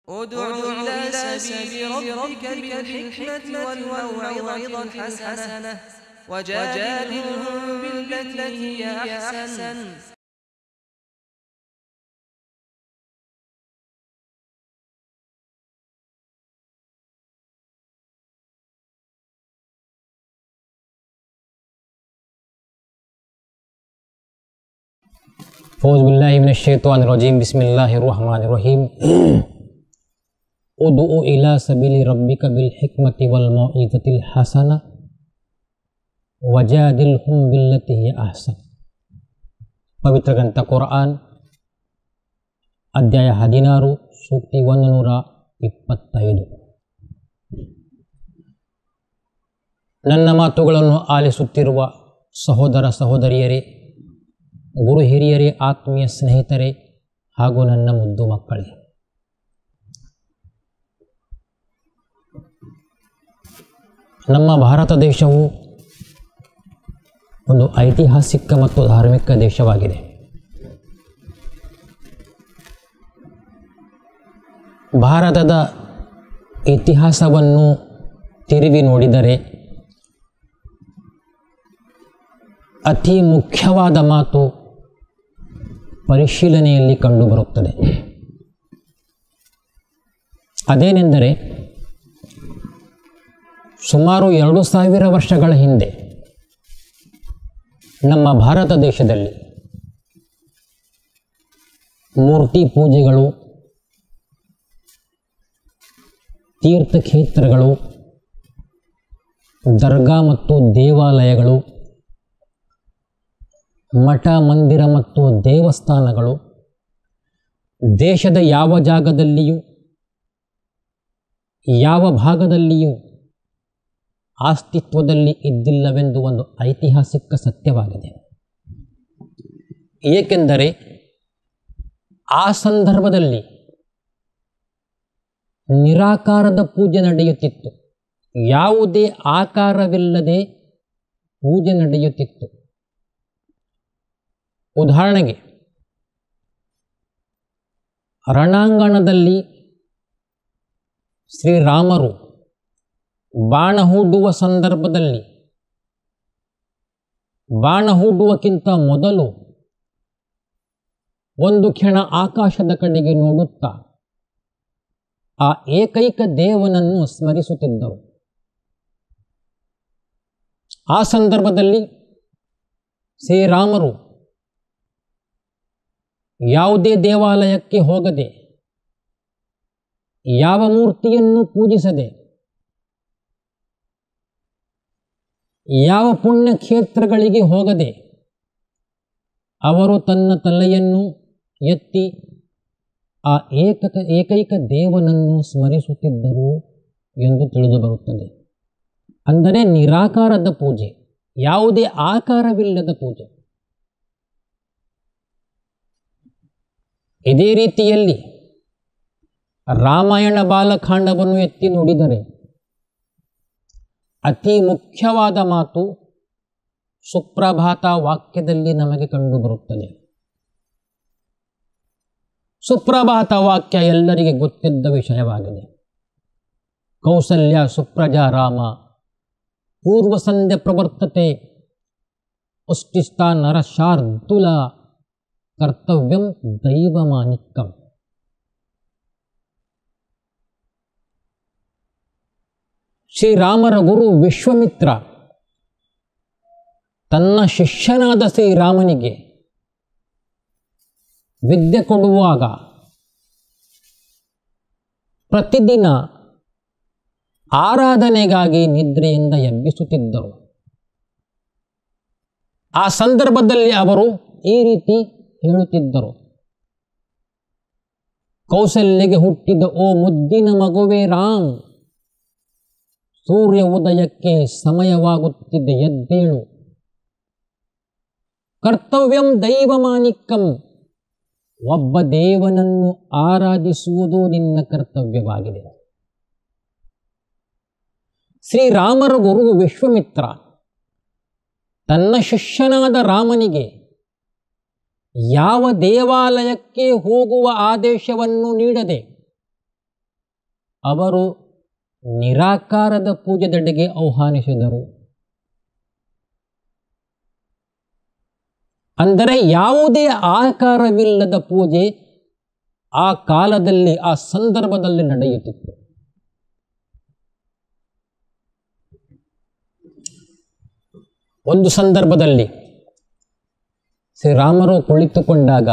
ادع إلى سبيل ربك بالحكمة والموعظة الحسنة وجادلهم بالتي هي أحسن فوز بالله من الشيطان الرجيم بسم الله الرحمن الرحيم ادع إلى سبيل ربك بالحكمة والموعظة الحسنة وجادلهم بالتي هي أحسن ಪವಿತ್ರ ಗ್ರಂಥ ಕುರ್ಆನ್ ಅಧ್ಯಾಯ ಹದಿನಾರು ಸೂಕ್ತಿ ಒಂದು ನೂರ ಇಪ್ಪತ್ತೈದು ನನ್ನ ಮಾತುಗಳನ್ನು ಆಲಿಸುತ್ತಿರುವ ಸಹೋದರ ಸಹೋದರಿಯರೇ ಗುರು ಹಿರಿಯರೇ ಆತ್ಮೀಯ ಸ್ನೇಹಿತರೇ ಹಾಗೂ ನನ್ನ ಮುದ್ದು ಮಕ್ಕಳೇ ನಮ್ಮ ಭಾರತ ದೇಶವು ಒಂದು ಐತಿಹಾಸಿಕ ಮತ್ತು ಧಾರ್ಮಿಕ ದೇಶವಾಗಿದೆ ಭಾರತದ ಇತಿಹಾಸವನ್ನು ತಿರುಗಿ ನೋಡಿದರೆ ಅತಿ ಮುಖ್ಯವಾದ ಮಾತು ಪರಿಶೀಲನೆಯಲ್ಲಿ ಕಂಡುಬರುತ್ತದೆ ಅದೇನೆಂದರೆ ಸುಮಾರು ಎರಡು ಸಾವಿರ ವರ್ಷಗಳ ಹಿಂದೆ ನಮ್ಮ ಭಾರತ ದೇಶದಲ್ಲಿ ಮೂರ್ತಿ ಪೂಜೆಗಳು ತೀರ್ಥಕ್ಷೇತ್ರಗಳು ದರ್ಗಾ ಮತ್ತು ದೇವಾಲಯಗಳು ಮಠ ಮಂದಿರ ಮತ್ತು ದೇವಸ್ಥಾನಗಳು ದೇಶದ ಯಾವ ಜಾಗದಲ್ಲಿಯೂ ಯಾವ ಭಾಗದಲ್ಲಿಯೂ ಅಸ್ತಿತ್ವದಲ್ಲಿ ಇದ್ದಿಲ್ಲವೆಂದು ಒಂದು ಐತಿಹಾಸಿಕ ಸತ್ಯವಾಗಿದೆ ಏಕೆಂದರೆ ಆ ಸಂದರ್ಭದಲ್ಲಿ ನಿರಾಕಾರದ ಪೂಜೆ ನಡೆಯುತ್ತಿತ್ತು ಯಾವುದೇ ಆಕಾರವಿಲ್ಲದೆ ಪೂಜೆ ನಡೆಯುತ್ತಿತ್ತು ಉದಾಹರಣೆಗೆ ರಣಾಂಗಣದಲ್ಲಿ ಶ್ರೀರಾಮರು ಬಾಣ ಹೂಡುವ ಸಂದರ್ಭದಲ್ಲಿ ಬಾಣ ಹೂಡುವಕ್ಕಿಂತ ಮೊದಲು ಒಂದು ಕ್ಷಣ ಆಕಾಶದ ಕಡೆಗೆ ನೋಡುತ್ತಾ ಆ ಏಕೈಕ ದೇವನನ್ನು ಸ್ಮರಿಸುತ್ತಿದ್ದರು ಆ ಸಂದರ್ಭದಲ್ಲಿ ಶ್ರೀರಾಮರು ಯಾವುದೇ ದೇವಾಲಯಕ್ಕೆ ಹೋಗದೆ ಯಾವ ಮೂರ್ತಿಯನ್ನು ಪೂಜಿಸದೆ ಯಾವ ಪುಣ್ಯ ಕ್ಷೇತ್ರಗಳಿಗೆ ಹೋಗದೆ ಅವರು ತನ್ನ ತಲೆಯನ್ನು ಎತ್ತಿ ಆ ಏಕ ಏಕೈಕ ದೇವನನ್ನು ಸ್ಮರಿಸುತ್ತಿದ್ದರು ಎಂದು ತಿಳಿದು ಬರುತ್ತದೆ ಅಂದರೆ ನಿರಾಕಾರದ ಪೂಜೆ ಯಾವುದೇ ಆಕಾರವಿಲ್ಲದ ಪೂಜೆ ಇದೇ ರೀತಿಯಲ್ಲಿ ರಾಮಾಯಣ ಬಾಲಕಾಂಡವನ್ನು ಎತ್ತಿ ನೋಡಿದರೆ ಅತಿ ಮುಖ್ಯವಾದ ಮಾತು ಸುಪ್ರಭಾತ ವಾಕ್ಯದಲ್ಲಿ ನಮಗೆ ಕಂಡುಬರುತ್ತದೆ ಸುಪ್ರಭಾತ ವಾಕ್ಯ ಎಲ್ಲರಿಗೆ ಗೊತ್ತಿದ್ದ ವಿಷಯವಾಗಿದೆ ಕೌಸಲ್ಯ ಸುಪ್ರಜಾ ರಾಮ ಪೂರ್ವ ಸಂಧ್ಯೆ ಪ್ರವರ್ತತೆ ಉಷ್ಟಿಸ್ತ ನರ ಶಾರ್ದುಲ ಕರ್ತವ್ಯಂ ದೈವಮಾನಿಕ್ಕಂ ಶ್ರೀರಾಮರ ಗುರು ವಿಶ್ವಮಿತ್ರ ತನ್ನ ಶಿಷ್ಯನಾದ ಶ್ರೀರಾಮನಿಗೆ ವಿದ್ಯೆ ಕೊಡುವಾಗ ಪ್ರತಿದಿನ ಆರಾಧನೆಗಾಗಿ ನಿದ್ರೆಯಿಂದ ಎಬ್ಬಿಸುತ್ತಿದ್ದರು ಆ ಸಂದರ್ಭದಲ್ಲಿ ಅವರು ಈ ರೀತಿ ಹೇಳುತ್ತಿದ್ದರು ಕೌಸಲ್ಯಗೆ ಹುಟ್ಟಿದ ಓ ಮುದ್ದಿನ ಮಗುವೆ ರಾಮ್ ಸೂರ್ಯ ಉದಯಕ್ಕೆ ಸಮಯವಾಗುತ್ತಿದ್ದ ಎದ್ದೇಳು ಕರ್ತವ್ಯಂ ದೈವಮಾನಿಕ್ಕಂ ಒಬ್ಬ ದೇವನನ್ನು ಆರಾಧಿಸುವುದು ನಿನ್ನ ಕರ್ತವ್ಯವಾಗಿದೆ ಶ್ರೀರಾಮರ ಗುರು ವಿಶ್ವಮಿತ್ರ ತನ್ನ ಶಿಷ್ಯನಾದ ರಾಮನಿಗೆ ಯಾವ ದೇವಾಲಯಕ್ಕೆ ಹೋಗುವ ಆದೇಶವನ್ನು ನೀಡದೆ ಅವರು ನಿರಾಕಾರದ ಪೂಜೆದೆಡೆಗೆ ಆಹ್ವಾನಿಸಿದರು ಅಂದರೆ ಯಾವುದೇ ಆಕಾರವಿಲ್ಲದ ಪೂಜೆ ಆ ಕಾಲದಲ್ಲಿ ಆ ಸಂದರ್ಭದಲ್ಲಿ ನಡೆಯುತ್ತಿತ್ತು ಒಂದು ಸಂದರ್ಭದಲ್ಲಿ ಶ್ರೀರಾಮರು ಕುಳಿತುಕೊಂಡಾಗ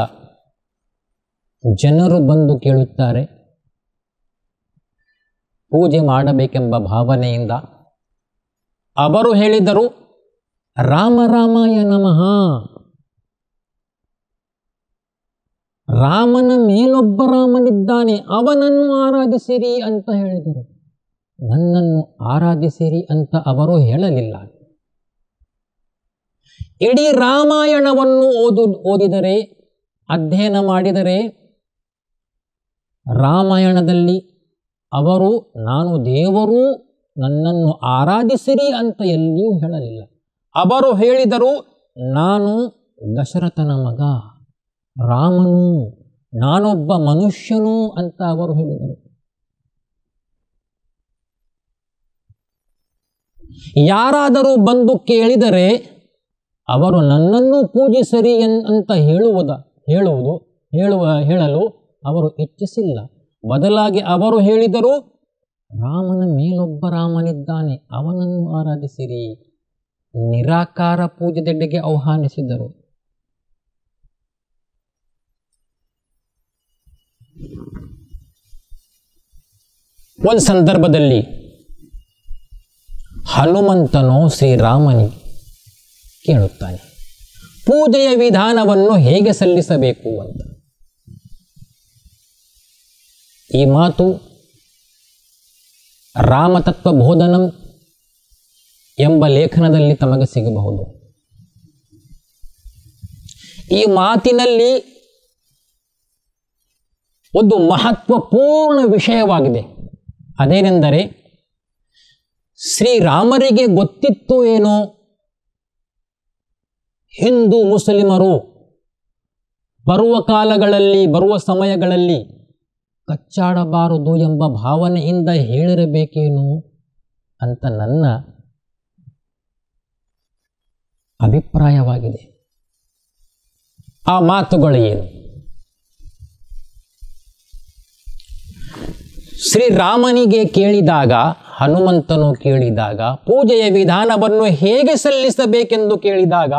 ಜನರು ಬಂದು ಕೇಳುತ್ತಾರೆ ಪೂಜೆ ಮಾಡಬೇಕೆಂಬ ಭಾವನೆಯಿಂದ ಅವರು ಹೇಳಿದರು ರಾಮ ರಾಮಾಯ ನಮಃ ರಾಮನ ಮೇಲೊಬ್ಬ ರಾಮನಿದ್ದಾನೆ ಅವನನ್ನು ಆರಾಧಿಸಿರಿ ಅಂತ ಹೇಳಿದರು ನನ್ನನ್ನು ಆರಾಧಿಸಿರಿ ಅಂತ ಅವರು ಹೇಳಲಿಲ್ಲ ಇಡೀ ರಾಮಾಯಣವನ್ನು ಓದು ಓದಿದರೆ ಅಧ್ಯಯನ ಮಾಡಿದರೆ ರಾಮಾಯಣದಲ್ಲಿ ಅವರು ನಾನು ದೇವರು ನನ್ನನ್ನು ಆರಾಧಿಸಿರಿ ಅಂತ ಎಲ್ಲಿಯೂ ಹೇಳಲಿಲ್ಲ ಅವರು ಹೇಳಿದರು ನಾನು ದಶರಥನ ಮಗ ರಾಮನು ನಾನೊಬ್ಬ ಮನುಷ್ಯನು ಅಂತ ಅವರು ಹೇಳಿದರು ಯಾರಾದರೂ ಬಂದು ಕೇಳಿದರೆ ಅವರು ನನ್ನನ್ನು ಪೂಜಿಸರಿ ಎನ್ ಅಂತ ಹೇಳುವುದ ಹೇಳುವುದು ಹೇಳುವ ಹೇಳಲು ಅವರು ಇಚ್ಛಿಸಿಲ್ಲ ಬದಲಾಗಿ ಅವರು ಹೇಳಿದರು ರಾಮನ ಮೇಲೊಬ್ಬ ರಾಮನಿದ್ದಾನೆ ಅವನನ್ನು ಆರಾಧಿಸಿರಿ ನಿರಾಕಾರ ಪೂಜೆದೆಡೆಗೆ ಆಹ್ವಾನಿಸಿದರು ಒಂದು ಸಂದರ್ಭದಲ್ಲಿ ಹನುಮಂತನು ಶ್ರೀರಾಮನಿಗೆ ಕೇಳುತ್ತಾನೆ ಪೂಜೆಯ ವಿಧಾನವನ್ನು ಹೇಗೆ ಸಲ್ಲಿಸಬೇಕು ಅಂತ ಈ ಮಾತು ರಾಮತತ್ವ ಬೋಧನಂ ಎಂಬ ಲೇಖನದಲ್ಲಿ ತಮಗೆ ಸಿಗಬಹುದು ಈ ಮಾತಿನಲ್ಲಿ ಒಂದು ಮಹತ್ವಪೂರ್ಣ ವಿಷಯವಾಗಿದೆ ಅದೇನೆಂದರೆ ಶ್ರೀರಾಮರಿಗೆ ಗೊತ್ತಿತ್ತು ಏನೋ ಹಿಂದೂ ಮುಸ್ಲಿಮರು ಬರುವ ಕಾಲಗಳಲ್ಲಿ ಬರುವ ಸಮಯಗಳಲ್ಲಿ ಕಚ್ಚಾಡಬಾರದು ಎಂಬ ಭಾವನೆಯಿಂದ ಹೇಳಿರಬೇಕೇನು ಅಂತ ನನ್ನ ಅಭಿಪ್ರಾಯವಾಗಿದೆ ಆ ಮಾತುಗಳು ಏನು ಶ್ರೀರಾಮನಿಗೆ ಕೇಳಿದಾಗ ಹನುಮಂತನು ಕೇಳಿದಾಗ ಪೂಜೆಯ ವಿಧಾನವನ್ನು ಹೇಗೆ ಸಲ್ಲಿಸಬೇಕೆಂದು ಕೇಳಿದಾಗ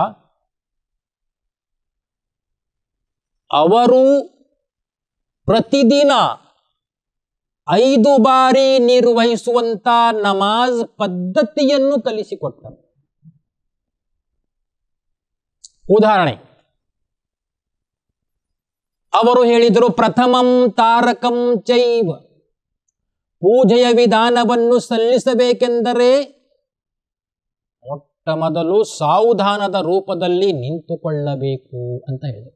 ಅವರು ಪ್ರತಿದಿನ ಐದು ಬಾರಿ ನಿರ್ವಹಿಸುವಂತ ನಮಾಜ್ ಪದ್ಧತಿಯನ್ನು ಕಲಿಸಿಕೊಟ್ಟರು ಉದಾಹರಣೆ ಅವರು ಹೇಳಿದರು ಪ್ರಥಮಂ ತಾರಕಂ ಚೈವ ಪೂಜೆಯ ವಿಧಾನವನ್ನು ಸಲ್ಲಿಸಬೇಕೆಂದರೆ ಮೊಟ್ಟ ಮೊದಲು ಸಾವಧಾನದ ರೂಪದಲ್ಲಿ ನಿಂತುಕೊಳ್ಳಬೇಕು ಅಂತ ಹೇಳಿದರು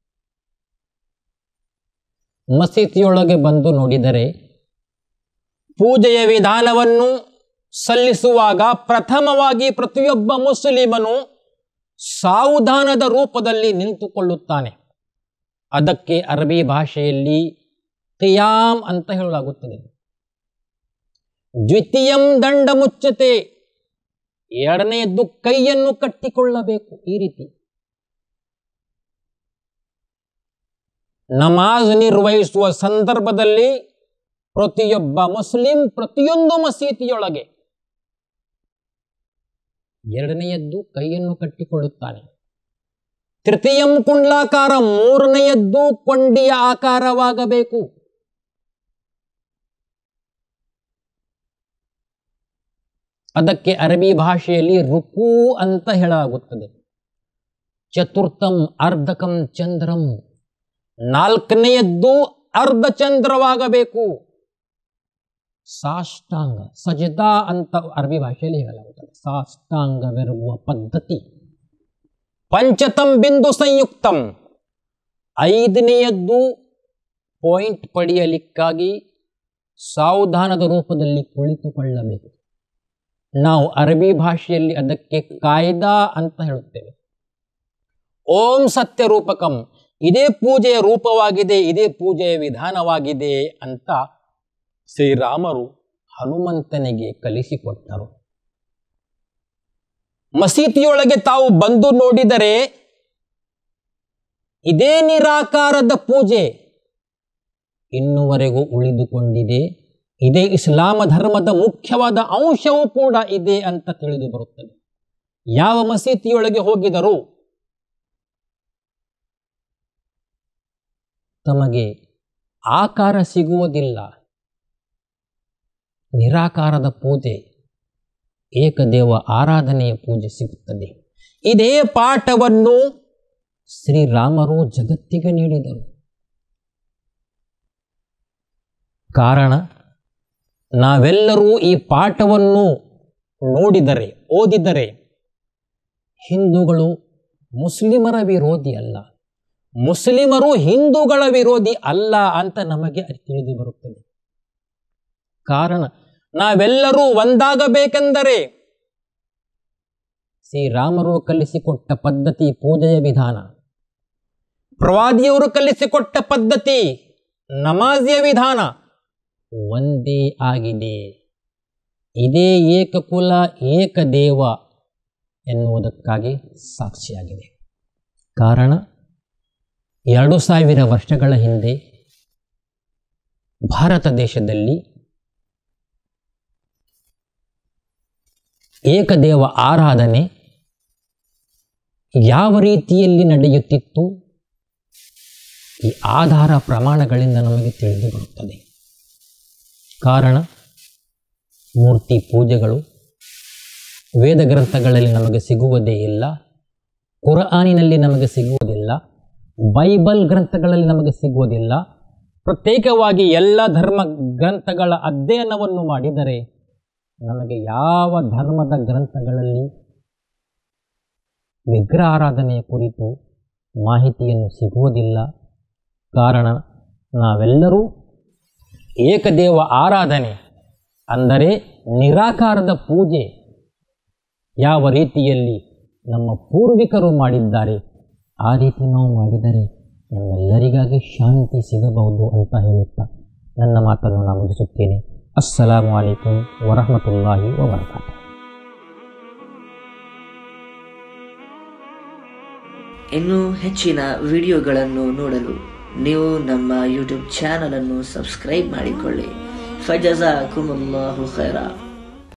ಮಸೀದಿಯೊಳಗೆ ಬಂದು ನೋಡಿದರೆ ಪೂಜೆಯ ವಿಧಾನವನ್ನು ಸಲ್ಲಿಸುವಾಗ ಪ್ರಥಮವಾಗಿ ಪ್ರತಿಯೊಬ್ಬ ಮುಸ್ಲಿಮನು ಸಾವಧಾನದ ರೂಪದಲ್ಲಿ ನಿಂತುಕೊಳ್ಳುತ್ತಾನೆ ಅದಕ್ಕೆ ಅರಬಿ ಭಾಷೆಯಲ್ಲಿ ಕಿಯಾಮ್ ಅಂತ ಹೇಳಲಾಗುತ್ತದೆ ದ್ವಿತೀಯಂ ದಂಡ ಮುಚ್ಚತೆ ಎರಡನೆಯದ್ದು ಕೈಯನ್ನು ಕಟ್ಟಿಕೊಳ್ಳಬೇಕು ಈ ರೀತಿ ನಮಾಜ್ ನಿರ್ವಹಿಸುವ ಸಂದರ್ಭದಲ್ಲಿ ಪ್ರತಿಯೊಬ್ಬ ಮುಸ್ಲಿಂ ಪ್ರತಿಯೊಂದು ಮಸೀದಿಯೊಳಗೆ ಎರಡನೆಯದ್ದು ಕೈಯನ್ನು ಕಟ್ಟಿಕೊಳ್ಳುತ್ತಾನೆ ತೃತೀಯಂ ಕುಂಡ್ಲಾಕಾರ ಮೂರನೆಯದ್ದು ಕೊಂಡಿಯ ಆಕಾರವಾಗಬೇಕು ಅದಕ್ಕೆ ಅರಬಿ ಭಾಷೆಯಲ್ಲಿ ರುಕು ಅಂತ ಹೇಳಲಾಗುತ್ತದೆ ಚತುರ್ಥಂ ಅರ್ಧಕಂ ಚಂದ್ರಂ ನಾಲ್ಕನೆಯದ್ದು ಅರ್ಧ ಚಂದ್ರವಾಗಬೇಕು ಸಾಷ್ಟಾಂಗ ಸಜದಾ ಅಂತ ಅರಬಿ ಭಾಷೆಯಲ್ಲಿ ಹೇಳಲಾಗುತ್ತದೆ ಸಾಷ್ಟಾಂಗವಿರುವ ಪದ್ಧತಿ ಪಂಚತಂ ಬಿಂದು ಸಂಯುಕ್ತಂ ಐದನೆಯದ್ದು ಪಾಯಿಂಟ್ ಪಡೆಯಲಿಕ್ಕಾಗಿ ಸಾವಧಾನದ ರೂಪದಲ್ಲಿ ಕುಳಿತುಕೊಳ್ಳಬೇಕು ನಾವು ಅರಬಿ ಭಾಷೆಯಲ್ಲಿ ಅದಕ್ಕೆ ಕಾಯ್ದಾ ಅಂತ ಹೇಳುತ್ತೇವೆ ಓಂ ಸತ್ಯ ರೂಪಕಂ ಇದೇ ಪೂಜೆಯ ರೂಪವಾಗಿದೆ ಇದೇ ಪೂಜೆಯ ವಿಧಾನವಾಗಿದೆ ಅಂತ ಶ್ರೀರಾಮರು ಹನುಮಂತನಿಗೆ ಕಲಿಸಿಕೊಟ್ಟರು ಮಸೀದಿಯೊಳಗೆ ತಾವು ಬಂದು ನೋಡಿದರೆ ಇದೇ ನಿರಾಕಾರದ ಪೂಜೆ ಇನ್ನುವರೆಗೂ ಉಳಿದುಕೊಂಡಿದೆ ಇದೇ ಇಸ್ಲಾಮ ಧರ್ಮದ ಮುಖ್ಯವಾದ ಅಂಶವೂ ಕೂಡ ಇದೆ ಅಂತ ತಿಳಿದು ಬರುತ್ತದೆ ಯಾವ ಮಸೀದಿಯೊಳಗೆ ಹೋಗಿದರು ತಮಗೆ ಆಕಾರ ಸಿಗುವುದಿಲ್ಲ ನಿರಾಕಾರದ ಪೂಜೆ ಏಕದೇವ ಆರಾಧನೆಯ ಪೂಜೆ ಸಿಗುತ್ತದೆ ಇದೇ ಪಾಠವನ್ನು ಶ್ರೀರಾಮರು ಜಗತ್ತಿಗೆ ನೀಡಿದರು ಕಾರಣ ನಾವೆಲ್ಲರೂ ಈ ಪಾಠವನ್ನು ನೋಡಿದರೆ ಓದಿದರೆ ಹಿಂದೂಗಳು ಮುಸ್ಲಿಮರ ವಿರೋಧಿ ಅಲ್ಲ ಮುಸ್ಲಿಮರು ಹಿಂದೂಗಳ ವಿರೋಧಿ ಅಲ್ಲ ಅಂತ ನಮಗೆ ತಿಳಿದು ಬರುತ್ತದೆ ಕಾರಣ ನಾವೆಲ್ಲರೂ ಒಂದಾಗಬೇಕೆಂದರೆ ಶ್ರೀರಾಮರು ಕಲಿಸಿಕೊಟ್ಟ ಪದ್ಧತಿ ಪೂಜೆಯ ವಿಧಾನ ಪ್ರವಾದಿಯವರು ಕಲಿಸಿಕೊಟ್ಟ ಪದ್ಧತಿ ನಮಾಜಿಯ ವಿಧಾನ ಒಂದೇ ಆಗಿದೆ ಇದೇ ಏಕಕುಲ ಏಕದೇವ ಎನ್ನುವುದಕ್ಕಾಗಿ ಸಾಕ್ಷಿಯಾಗಿದೆ ಕಾರಣ ಎರಡು ಸಾವಿರ ವರ್ಷಗಳ ಹಿಂದೆ ಭಾರತ ದೇಶದಲ್ಲಿ ಏಕದೇವ ಆರಾಧನೆ ಯಾವ ರೀತಿಯಲ್ಲಿ ನಡೆಯುತ್ತಿತ್ತು ಈ ಆಧಾರ ಪ್ರಮಾಣಗಳಿಂದ ನಮಗೆ ತಿಳಿದು ಬರುತ್ತದೆ ಕಾರಣ ಮೂರ್ತಿ ಪೂಜೆಗಳು ವೇದ ಗ್ರಂಥಗಳಲ್ಲಿ ನಮಗೆ ಸಿಗುವುದೇ ಇಲ್ಲ ಕುರಾನಿನಲ್ಲಿ ನಮಗೆ ಸಿಗುವುದಿಲ್ಲ ಬೈಬಲ್ ಗ್ರಂಥಗಳಲ್ಲಿ ನಮಗೆ ಸಿಗುವುದಿಲ್ಲ ಪ್ರತ್ಯೇಕವಾಗಿ ಎಲ್ಲ ಧರ್ಮ ಗ್ರಂಥಗಳ ಅಧ್ಯಯನವನ್ನು ಮಾಡಿದರೆ ನಮಗೆ ಯಾವ ಧರ್ಮದ ಗ್ರಂಥಗಳಲ್ಲಿ ವಿಗ್ರಹ ಆರಾಧನೆಯ ಕುರಿತು ಮಾಹಿತಿಯನ್ನು ಸಿಗುವುದಿಲ್ಲ ಕಾರಣ ನಾವೆಲ್ಲರೂ ಏಕದೇವ ಆರಾಧನೆ ಅಂದರೆ ನಿರಾಕಾರದ ಪೂಜೆ ಯಾವ ರೀತಿಯಲ್ಲಿ ನಮ್ಮ ಪೂರ್ವಿಕರು ಮಾಡಿದ್ದಾರೆ ಆ ರೀತಿ ನಾವು ಮಾಡಿದರೆ ನಮ್ಮೆಲ್ಲರಿಗಾಗಿ ಶಾಂತಿ ಸಿಗಬಹುದು ಅಂತ ಹೇಳುತ್ತಾ ನನ್ನ ಮಾತನ್ನು ನಾನು ಮುಗಿಸುತ್ತೇನೆ ಅಸ್ಸಲಾಮು ಅಲೈಕುಂ ವರಹಮತುಲ್ಲಾಹಿ ವಬರಕಾತು ಇನ್ನೂ ಹೆಚ್ಚಿನ ವಿಡಿಯೋಗಳನ್ನು ನೋಡಲು ನೀವು ನಮ್ಮ ಯೂಟ್ಯೂಬ್ ಚಾನಲನ್ನು ಸಬ್ಸ್ಕ್ರೈಬ್ ಮಾಡಿಕೊಳ್ಳಿ ಫಜಜಾಕುಮುಲ್ಲಾಹು ಖೈರಾ